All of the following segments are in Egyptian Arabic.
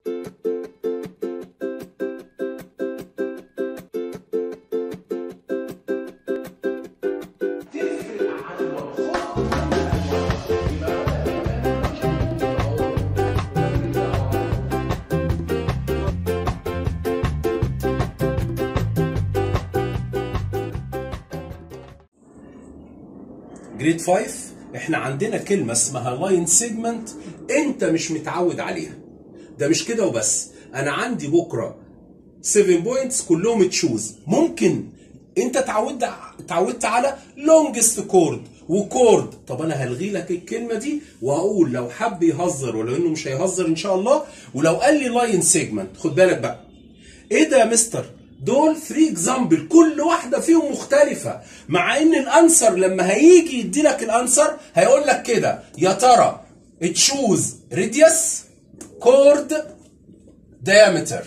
جريد 5 احنا عندنا كلمه اسمها لاين سيجمنت انت مش متعود عليها ده مش كده وبس انا عندي بكره 7 بوينتس كلهم تشوز ممكن انت اتعودت اتعودت على لونجست كورد وكورد طب انا هلغي لك الكلمه دي وهقول لو حب يهزر ولو انه مش هيهزر ان شاء الله ولو قال لي لاين سيجمنت خد بالك بقى ايه ده يا مستر دول 3 اكزامبل كل واحده فيهم مختلفه مع ان الانسر لما هيجي يدي لك الانسر هيقول لك كده يا ترى تشوز ريديوس كورد diameter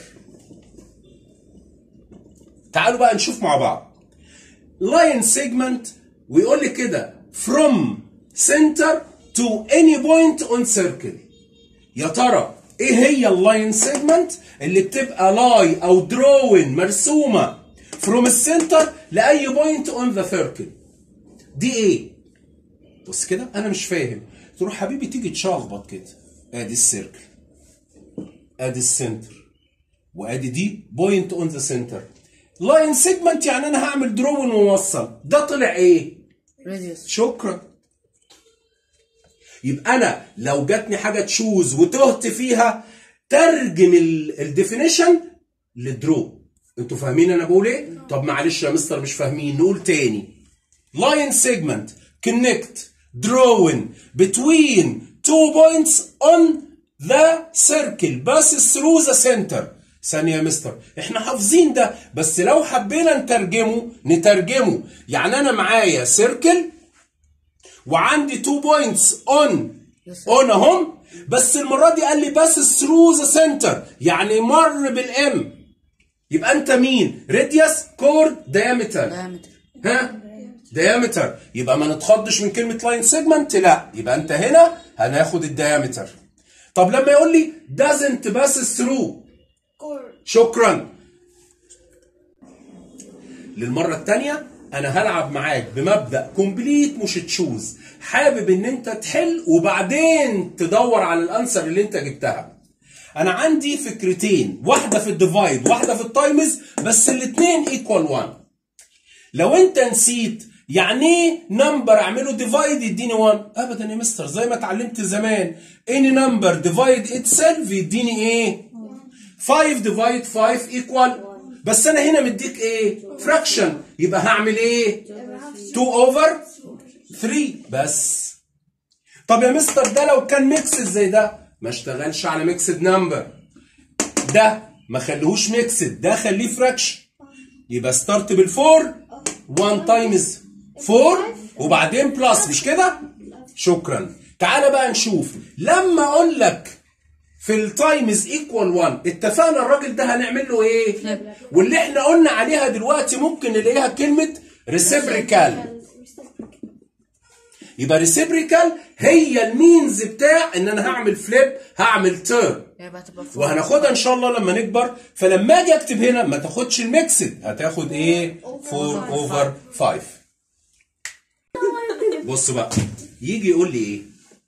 تعالوا بقى نشوف مع بعض لاين سيجمنت ويقول لي كده from center to any point on circle يا ترى ايه هي اللاين سيجمنت اللي بتبقى لاي او دروين مرسومه فروم السنتر لاي بوينت اون ذا سيركل دي ايه بص كده انا مش فاهم تروح حبيبي تيجي تشخبط كده ادي السيركل ادي السنتر وادي دي بوينت اون ذا سنتر لاين سيجمنت يعني انا هعمل دروين ووصل ده طلع ايه راديوس شكرا يبقى انا لو جاتني حاجه تشوز وتهت فيها ترجم الديفينيشن لدرو انتوا فاهمين انا بقول ايه طب معلش يا مستر مش فاهمين نقول تاني لاين سيجمنت كونكت drawing between two points on the circle passes through the center ثانية يا مستر احنا حافظين ده بس لو حبينا نترجمه نترجمه يعني انا معايا سيركل وعندي تو بوينتس اون اون اهم بس المره دي قال لي بس ثرو ذا سنتر يعني مر بالام يبقى انت مين راديوس كورد diameter diameter ها diameter يبقى ما نتخضش من كلمه لاين سيجمنت لا يبقى انت هنا هناخد الديامتر طب لما يقول لي doesn't pass through شكرا للمره الثانيه انا هلعب معاك بمبدا كومبليت مش تشوز حابب ان انت تحل وبعدين تدور على الانسر اللي انت جبتها انا عندي فكرتين واحده في الديفايد واحده في التايمز بس الاثنين ايكوال 1 لو انت نسيت يعني ايه نمبر اعمله ديفايد يديني 1 ابدا يا مستر زي ما اتعلمت زمان اني نمبر ديفايد اتسيلف يديني ايه 5 ديفايد 5 ايكوال بس انا هنا مديك ايه فراكشن يبقى هعمل ايه 2 اوفر 3 بس طب يا مستر ده لو كان ميكس زي ده ما اشتغلش على ميكسد نمبر ده ما خليهوش ميكسد ده خليه فراكشن يبقى ستارت بالفور 1 تايمز 4 وبعدين بلس مش كده شكرا تعالى بقى نشوف لما اقول لك في التايمز ايكوال 1 اتفقنا الراجل ده هنعمل له ايه واللي احنا قلنا عليها دلوقتي ممكن نلاقيها كلمه ريسيبريكال يبقى ريسيبريكال هي المينز بتاع ان انا هعمل فليب هعمل تيرن يبقى تبقى فوق وهناخدها ان شاء الله لما نكبر فلما اجي اكتب هنا ما تاخدش الميكسد هتاخد ايه 4 اوفر 5 بص بقى يجي يقول لي ايه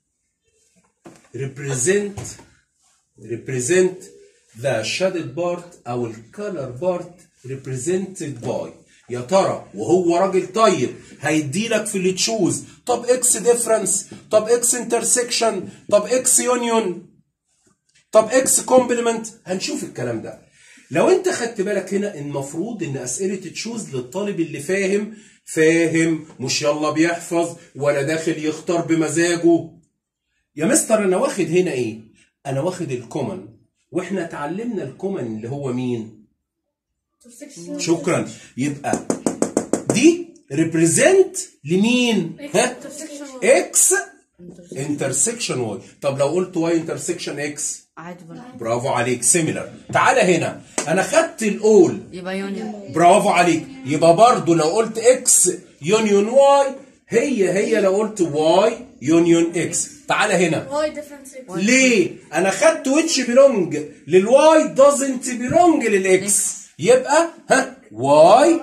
represent represent the shaded part او الكالر بارت represented by يا ترى وهو راجل طيب هيدي لك في اللي تشوز طب اكس ديفرنس طب اكس انترسكشن طب اكس يونيون طب اكس كومبلمنت هنشوف الكلام ده لو انت خدت بالك هنا المفروض ان اسئله تشوز للطالب اللي فاهم فاهم مش يلا بيحفظ ولا داخل يختار بمزاجه يا مستر انا واخد هنا ايه انا واخد الكومن واحنا اتعلمنا الكومن اللي هو مين شكرا يبقى دي ريبريزنت لمين ها اكس انترسكشن واي طب لو قلت واي انترسكشن اكس عادي برضه برافو عليك سيميلر تعالى هنا انا خدت الاول يبقى يونيون برافو عليك يبقى برضو لو قلت اكس يونيون واي هي هي لو قلت واي يونيون اكس تعالى هنا واي ديفرنس ليه؟ انا خدت which belong للواي doesn't belong للاكس يبقى ها واي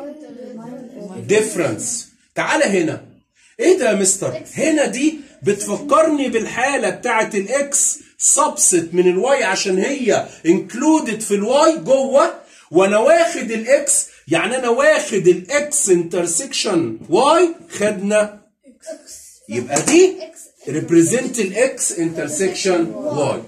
difference تعالى هنا ايه ده يا مستر؟ هنا دي بتفكرني بالحاله بتاعت الاكس سبست من الواي عشان هي included في الواي جوه وانا واخد الاكس يعني انا واخد الاكس انترسكشن واي خدنا يبقى دي represent الاكس انترسكشن واي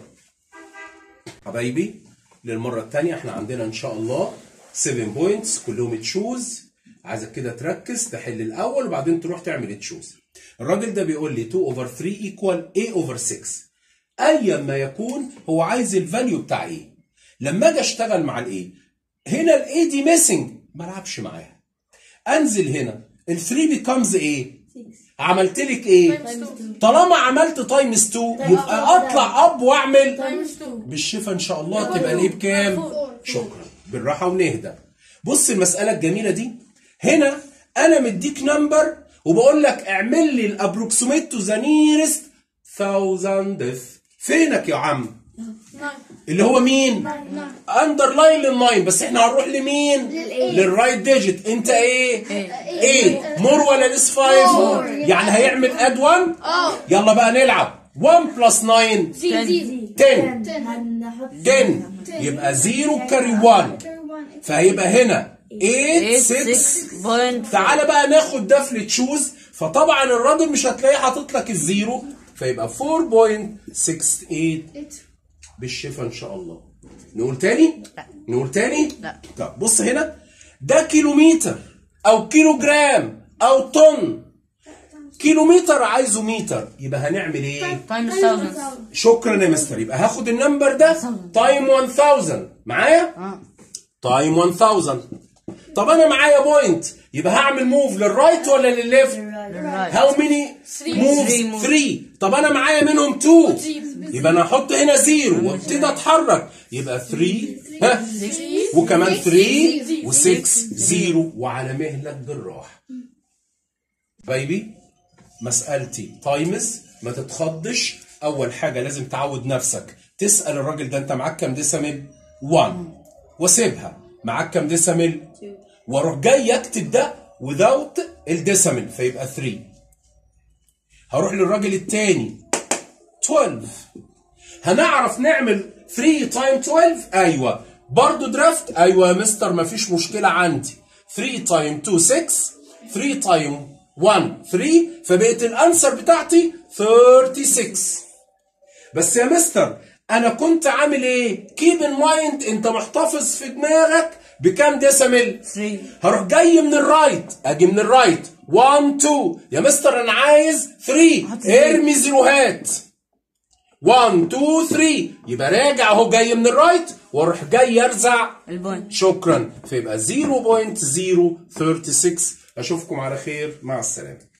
حبايبي للمرة الثانية احنا عندنا ان شاء الله 7 بوينتس كلهم تشوز عايزك كده تركز تحل الاول وبعدين تروح تعمل تشوز الراجل ده بيقول لي 2 اوفر 3 ايكوال a اوفر 6 ايا ما يكون هو عايز الفاليو بتاع ايه لما اجي اشتغل مع الايه هنا الاي دي ميسنج ما العبش معاها انزل هنا ال 3 بيكمز ايه عملت لك ايه طالما عملت تايمز 2 يبقى اطلع اب واعمل تايمز 2 بالشفا ان شاء الله تبقى ليه بكام شكرا بالراحه ونهدى بص المساله الجميله دي هنا انا مديك نمبر وبقول لك اعمل لي الابروكسيميت تو ذا نيرست ثاوزندث فينك يا عم 9 اللي هو مين اندرلاين للناين بس احنا هنروح لمين للرايت ديجيت انت ايه ايه مور ولا لس 5 يعني هيعمل اد 1 اه يلا بقى نلعب 1 بلس 9 سي دي 10 هنحط 10 يبقى 0 كاري 1 فهيبقى هنا 8 6 تعالى بقى ناخد ده في التشوز فطبعا الراجل مش هتلاقيه حاطط لك الزيرو فيبقى 4.68 بالشفا ان شاء الله نقول تاني لا. نقول تاني لا. طب بص هنا ده كيلومتر او كيلو جرام او طن كيلومتر عايزه متر يبقى هنعمل ايه تايمز 1000 شكرا يا مستر يبقى هاخد النمبر ده تايم 1000 معايا اه تايم 1000 طب انا معايا بوينت يبقى هعمل موف للرايت ولا للليفت للرايت هاو ماني موف Three moves. 3 طب انا معايا منهم 2 يبقى انا احط هنا زيرو وابتدي اتحرك يبقى 3 ها وكمان 3 و6 زيرو وعلى مهلك بالراحه بايبي مسألتي تايمز ما تتخضش أول حاجة لازم تعود نفسك تسأل الراجل ده أنت معاك كام ديسمل 1 واسيبها معاك كام ديسمل واروح جاي اكتب ده without الديسمل فيبقى 3 هروح للراجل التاني 12 هنعرف نعمل 3 تايم 12 ايوه برضو درافت ايوه يا مستر مفيش مشكله عندي 3 تايم 2 6 3 تايم 1 3 فبقت الانسر بتاعتي 36 بس يا مستر انا كنت عامل ايه كيب ان مايند انت محتفظ في دماغك بكام ديسمل 3 هروح جاي من الرايت اجي من الرايت 1 2 يا مستر انا عايز 3 ارمي زيروهات 1 2 3 يبقى راجع اهو جاي من الرايت واروح جاي ارزع البوينت شكرا فيبقى 0.036 اشوفكم على خير مع السلامه